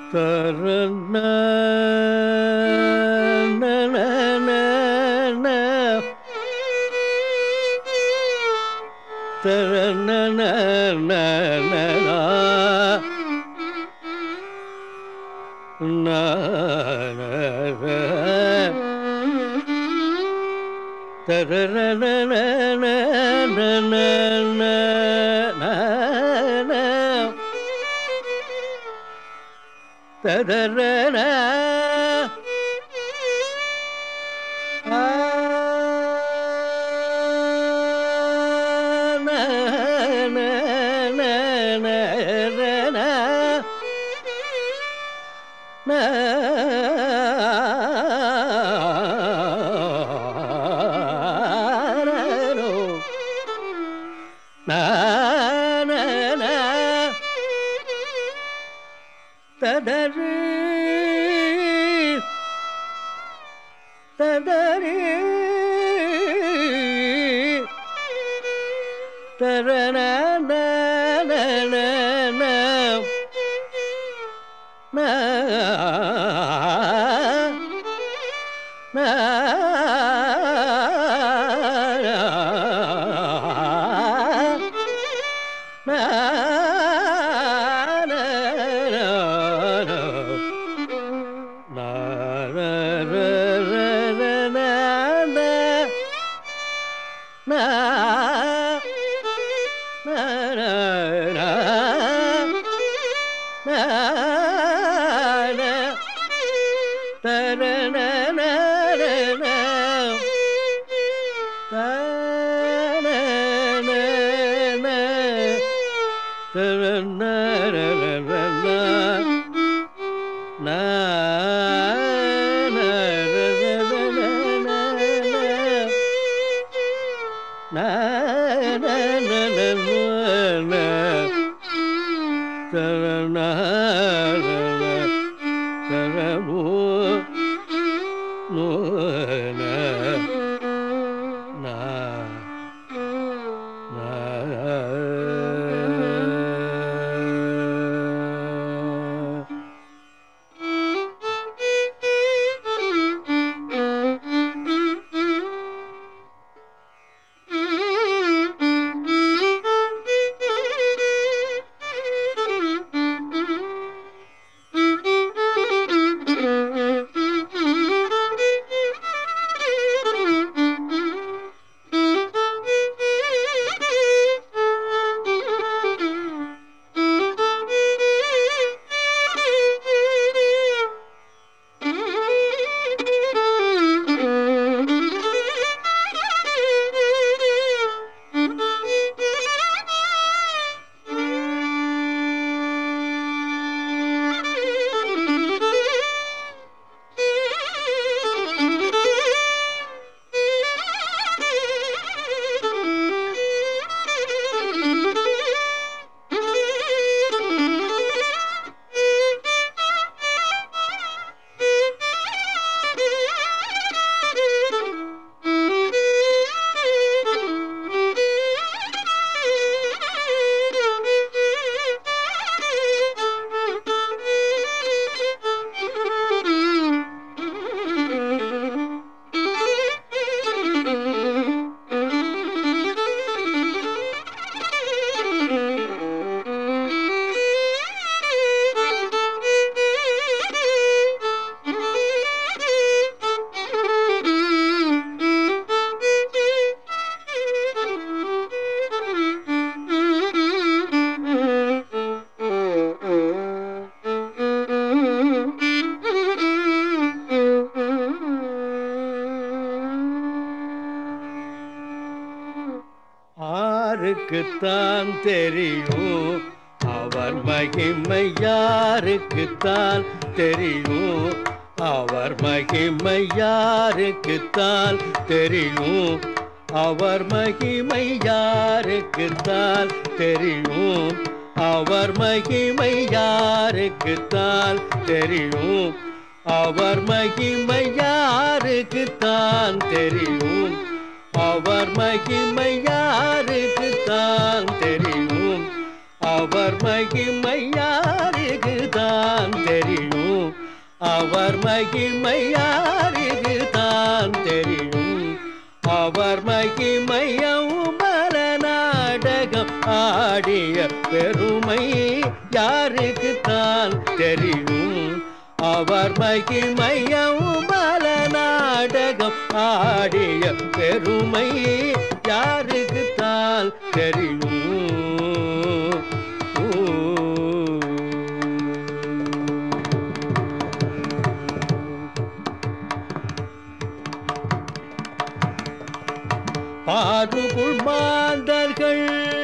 தரன தரன ததரன ததரு ததரு தரண யாருக்குத்தான் தெரியும் அவர் மகிமை யாருக்குத்தான் தெரியும் அவர் மகிமை யாருக்குத்தான் தெரியும் அவர் மகிமை யாருக்குத்தான் தெரியும் அவர் மகிமை யாருக்குத்தான் தெரியும் அவர் மகிமை யாருக்குத்தான் தெரியும் அவர் மகிமை யாருக்குத்தான் தெரியும் அவர் மகிமை யாருக்குத்தான் தெரியும் அவர் மகிமை யாருக்கு தான் தெரியும் அவர் மகிமையும் பல நாடகம் ஆடிய பெருமை யாருக்கு தான் தெரியும் அவர் மகிமையும் பல நாடகம் ஆடிய பெருமை யாருக்கு தான் தெரியும் பாருகுள் மாந்தர்கள்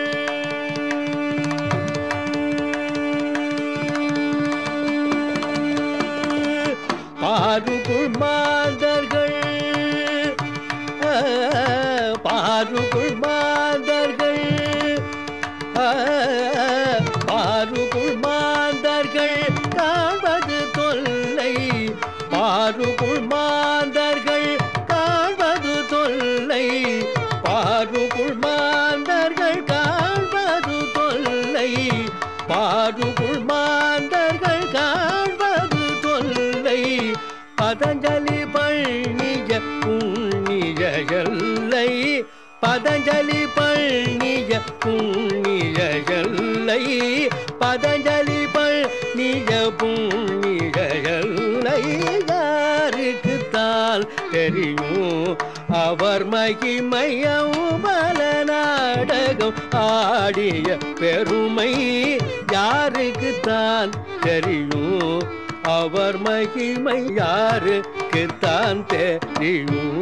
பாருகுள் மாந்தர்கள் ஆ, பாருகுள் மாந்தர்கள் ஆ, பாருகுள் மாந்தர்கள் காண்பது தொல்லை பாருகுள் மாந்தர்கள் காண்பது தொல்லை பாருகுள் மாந்தர்கள் காண்பது தொல்லை பாருகுள் மாந்தர்கள் காண்பது தொல்லை பதஞ்சலி பழனிய புண்ணிய எல்லை பதஞ்சலி பழனிய புண்ணிய எல்லை பதஞ்சலி பழனிய புண்ணிய எல்லை யாருக்கு தான் தெரியும் அவர் மகிமையும் பல நாடகம் ஆடிய பெருமை யாருக்கு தான் தெரியும் அவர் மகிமை யாருக்கு தான் தெரியும்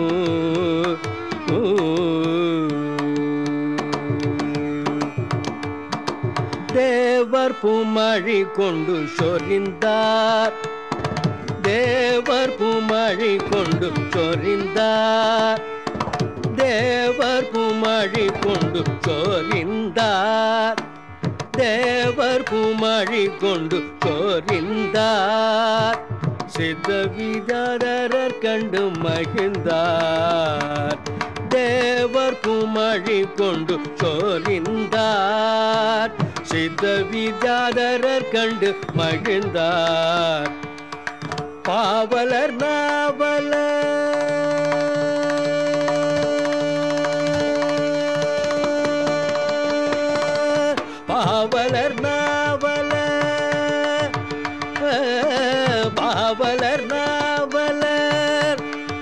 தேவர் புமழி கொண்டு சொரிந்தார் தேவர் புமழி கொண்டு சொரிந்தார் தேவர் புமழி கொண்டு சொரிந்தார் தேவர் புமழி கொண்டு சொரிந்தார் சித்த விதாரர் கண்டு மகிழ்ந்தார் தேவர் புமழி கொண்டு சொரிந்தார் சித்த விதாரர் கண்டு மகிழ்ந்தார் பாவலர் நாவலர் பாவலர் நாவலர் பாவலர் நாவலர்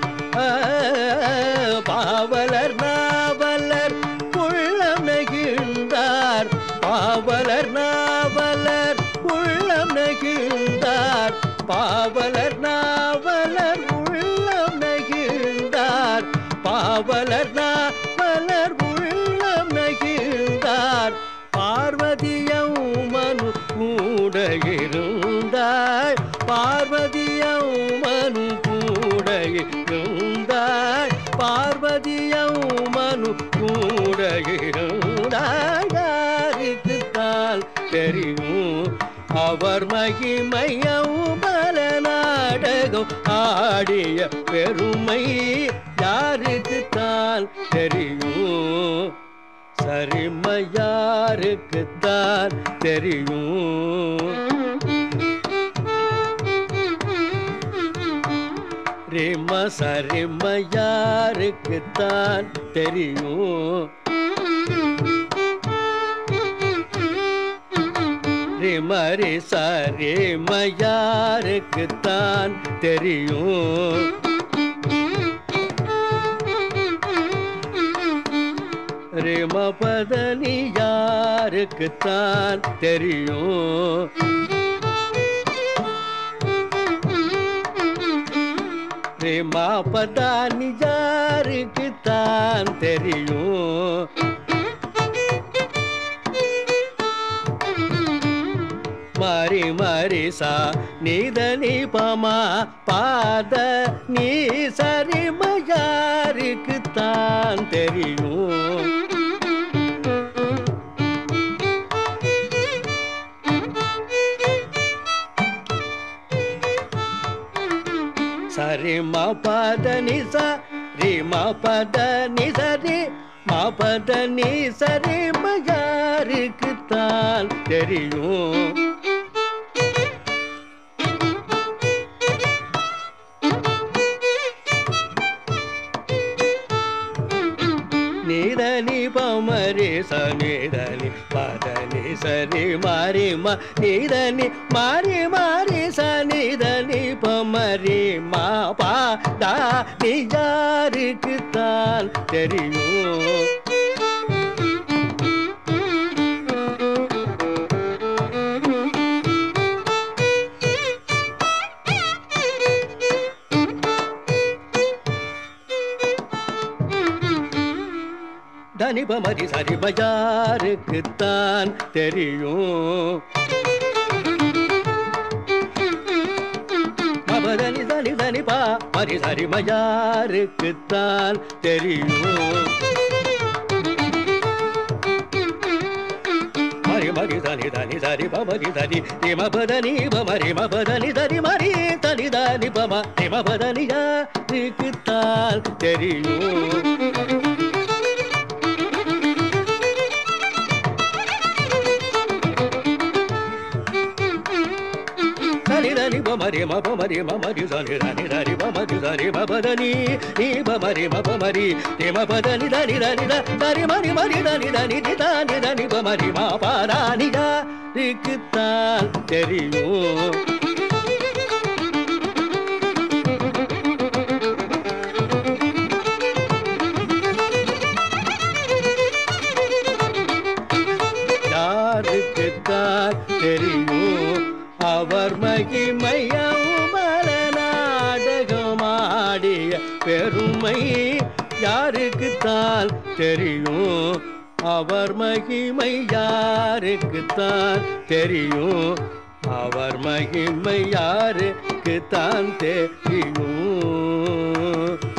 பாவலர் நாவலர் உள்ளம் நெகிழ்ந்தார் பாவலர் நாவலர் உள்ளம் நெகிழ்ந்தார் பாவலர் நாவலர் உள்ளம் நெகிழ்ந்தார் பாவலர் நாவலர் உள்ளம் நெகிழ்ந்தார் பார்வதியம் மனு கூட இருந்தாள் பார்வதியம் மனு கூட இருந்தாள் பார்வதியம் மனு கூட இருந்தாள் யாருக்கு தான் தெரியும் அவர் மகிமையும் பல நாடகம் ஆடிய பெருமை யாருக்கு தான் தெரியும் சரிமை யாருக்கு தான் தெரியும் ரிம சரிம யாருக்கு தான் தெரியும் ரிமரி சரிம யாருக்கு தான் தெரியும் ரிம பதனி யாருக்கு தான் தெரியும் ரிமா பதானி யாருக்கு தான் தெரியும் மாறி மாறி சா நீதனி பமா பாத நீ சரிம யாருக்கு தான் தெரியும் சரி மா பத நி ச ரி மா பத நி சரி மா பத நி சரி ம யாருக்கு தான் தெரியும் பமரி சனிதனி பதனி சரி மாரி மா நிதனி மாரி மாரி சனிதனி பமரி மா பா தா நீ யாருக்குத்தான் தெரியும் தனிபமதி சரிபஜாருக்குத்தான் தெரியும் மபதனி தனி தனி பா மரி சரி மஜாருக்குத்தான் தெரியும் மரி மரி தனி தனி சரி பமரி தனி ரிமபதனி பமரி மபதனி தனி மரி தனி தனி பம ரிமபதனி யாருக்குத்தான் தெரியும் சரி தனி பமரி மபமரி மமரி சனி தனி தனி பமரி சரி மபதனி நீ பமரி மபமரி ரி மபதனி தனி தனி த சரி மரி மரி தனி தனி தி தனி தனி பமரி மா பாராணி யாருக்குத்தான் தெரியும் யாருக்குத்தான் தெரியும் அவர் மகிமையமல நாடகமாடிய பெருமை யாருக்குத்தான் தெரியும் அவர் மகிமை யாருக்குத்தான் தெரியும் அவர் மகிமை யாருக்குத்தான் தெரியும்